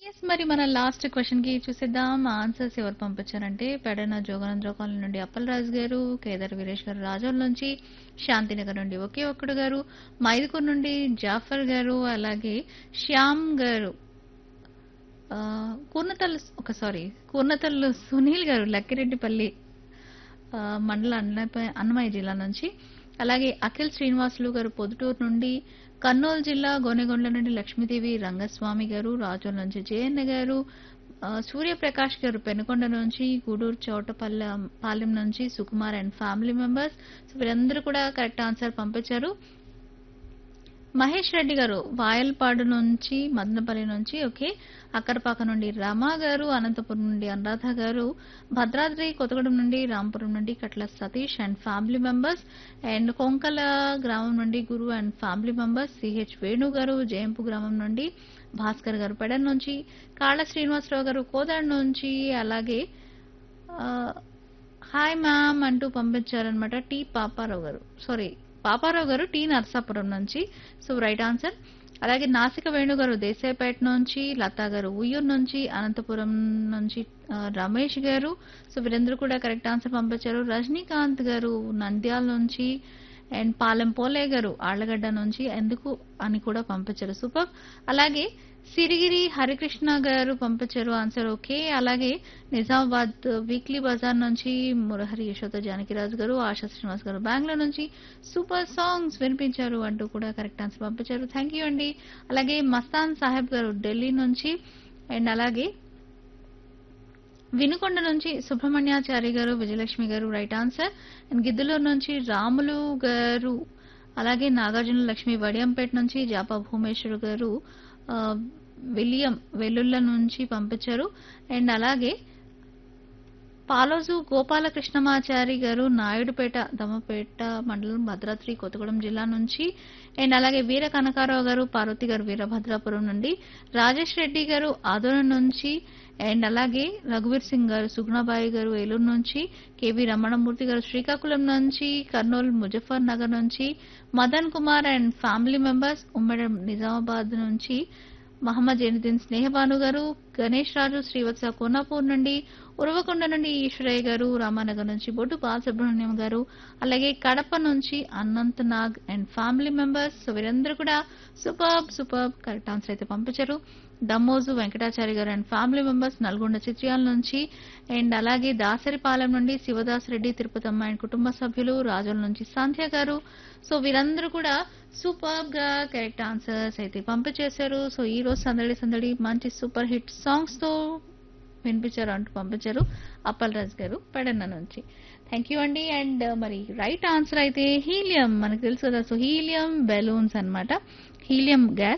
yes మరి మన last question కి చూసేద్దాం ఆన్సర్స్ ఎవరు పంపించారంటే పెడన జోగానంద్ర కాలనీ నుండి అప్పలరాజు గారు కేదార్ వీరేష్ గారు రాజోల్ నుంచి శాంతినగర్ నుండి ఒకే ఒక్కడు గారు మైదుకూరు నుండి జాఫర్ గారు అలాగే శ్యామ్ గారు ఆ, కూర్నతల్లు ఒక సారీ కూర్నతల్లు సునీల్ గారు లక్కిరెడ్డిపల్లి ఆ, మండల అన్నమయ్య అన్నమయ్య జిల్లా నుంచి అలాగే అఖిల్ శ్రీనివాసులు గారు పొదుటూరు నుండి కర్నూలు జిల్లా గోనెగొండ నుండి లక్ష్మీదేవి రంగస్వామి గారు రాజోల్ నుంచి జయన్న గారు ఆ, సూర్యప్రకాష్ గారు పెనుకొండ నుంచి గూడూరు చౌటపల్లె పాలెం నుంచి Sukumar and family members so వీరందరూ కూడా కరెక్ట్ ఆన్సర్ పంపించారు మహేష్ రెడ్డి గారు వాయల్పాడు నుంచి మదనపల్లి నుంచి ఓకే అక్కడపాక నుండి రమా గారు అనంతపురం నుండి అనురాధ గారు భద్రాద్రి కొత్తగూడెం నుండి రాంపురం నుండి Katla Satish and family members and Konkala గ్రామం నుండి Guru and family members CH Venu garu Jayampu గ్రామం నుండి భాస్కర్ గారు పెడన్ నుంచి కాళ్ళ శ్రీనివాసరావు గారు కోదాడ్ నుంచి అలాగే ఆ, హాయ్ మ్యామ్ అంటూ పంపించారనమాట టి పాపారావు గారు సారీ పాపారావు గారు టి నర్సాపురం నుంచి సో రైట్ ఆన్సర్ అలాగే నాసిక వేణు గారు దేశాయపేట నుంచి లతా గారు ఉయ్యూరు నుంచి అనంతపురం నుంచి ఆ, రమేష్ గారు సో వీరందరూ కూడా కరెక్ట్ ఆన్సర్ పంపించారు రజనీకాంత్ గారు నంద్యాల నుంచి అండ్ పాలెం పోలే గారు ఆళ్లగడ్డ నుంచి ఎందుకు అని కూడా పంపించారు సూపర్ అలాగే సిరిగిరి హరికృష్ణ గారు పంపించారు ఆన్సర్ ఓకే అలాగే నిజామాబాద్ వీక్లీ బజార్ నుంచి మురహరి యశోద జానకిరాజు గారు ఆశా శ్రీనివాస్ గారు బెంగళూరు నుంచి సూపర్ సాంగ్స్ వినిపించారు అంటూ కూడా కరెక్ట్ ఆన్సర్ పంపించారు థ్యాంక్ యూ అండి అలాగే మస్తాన్ సాహెబ్ గారు ఢిల్లీ నుంచి అండ్ అలాగే వినుకొండ నుంచి సుబ్రహ్మణ్యాచారి గారు విజయలక్ష్మి గారు రైట్ ఆన్సర్ అండ్ గిద్దలూరు నుంచి రాములు గారు అలాగే నాగార్జున లక్ష్మి వడియంపేట నుంచి జాపా భూమేశ్వర్ గారు ఆ, విలియం వెల్లుల్ల నుంచి పంపించారు అండ్ అలాగే పాలోజు గోపాలకృష్ణమాచారి గారు నాయుడుపేట దమ్మపేట మండలం భద్రాద్రి కొత్తగూడెం జిల్లా నుంచి అండ్ అలాగే వీర కనకారావు గారు పార్వతి గారు వీరభద్రాపురం నుండి రాజేష్ రెడ్డి గారు ఆదోళన నుంచి అండ్ అలాగే రఘువీర్ సింగ్ గారు సుగుణబాయి గారు ఏలూరు నుంచి కేవీ రమణమూర్తి గారు శ్రీకాకుళం నుంచి కర్నూలు ముజఫర్ నగర్ నుంచి Madan Kumar and family members ఉమ్మడి నిజామాబాద్ నుంచి మహమ్మద్ జైనుద్దీన్ స్నేహబాను గారు గణేష్ రాజు శ్రీవత్స కోనాపూర్ నుండి ఉరవకొండ నుండి ఈశ్వరయ్య గారు రామానగర్ నుంచి బొడ్డు బాలసుబ్రహ్మణ్యం గారు అలాగే కడప నుంచి Anant Nag and family members so వీరందరూ కూడా సూపర్ సూపర్ కరెక్ట్ ఆన్సర్ అయితే పంపించారు Dammoju Venkatachari garu and family members Nalgonda Chitriyala నుంచి అండ్ అలాగే దాసరిపాలెం నుండి శివదాస్ రెడ్డి తిరుపతమ్మ అండ్ కుటుంబ సభ్యులు రాజుల నుంచి సాంధ్య గారు సో వీరందరూ కూడా సూపర్ గా కరెక్ట్ ఆన్సర్స్ అయితే పంపించేశారు సో ఈ రోజు సందడి సందడి మంచి సూపర్ హిట్ సాంగ్స్ తో వినిపించారు అంటూ పంపించారు అప్పల్ రాజ్ గారు పెడన్న నుంచి థ్యాంక్ యూ అండి అండ్ మరి రైట్ ఆన్సర్ అయితే హీలియం మనకు తెలుసు కదా సో హీలియం బెలూన్స్ అన్నమాట హీలియం గ్యాస్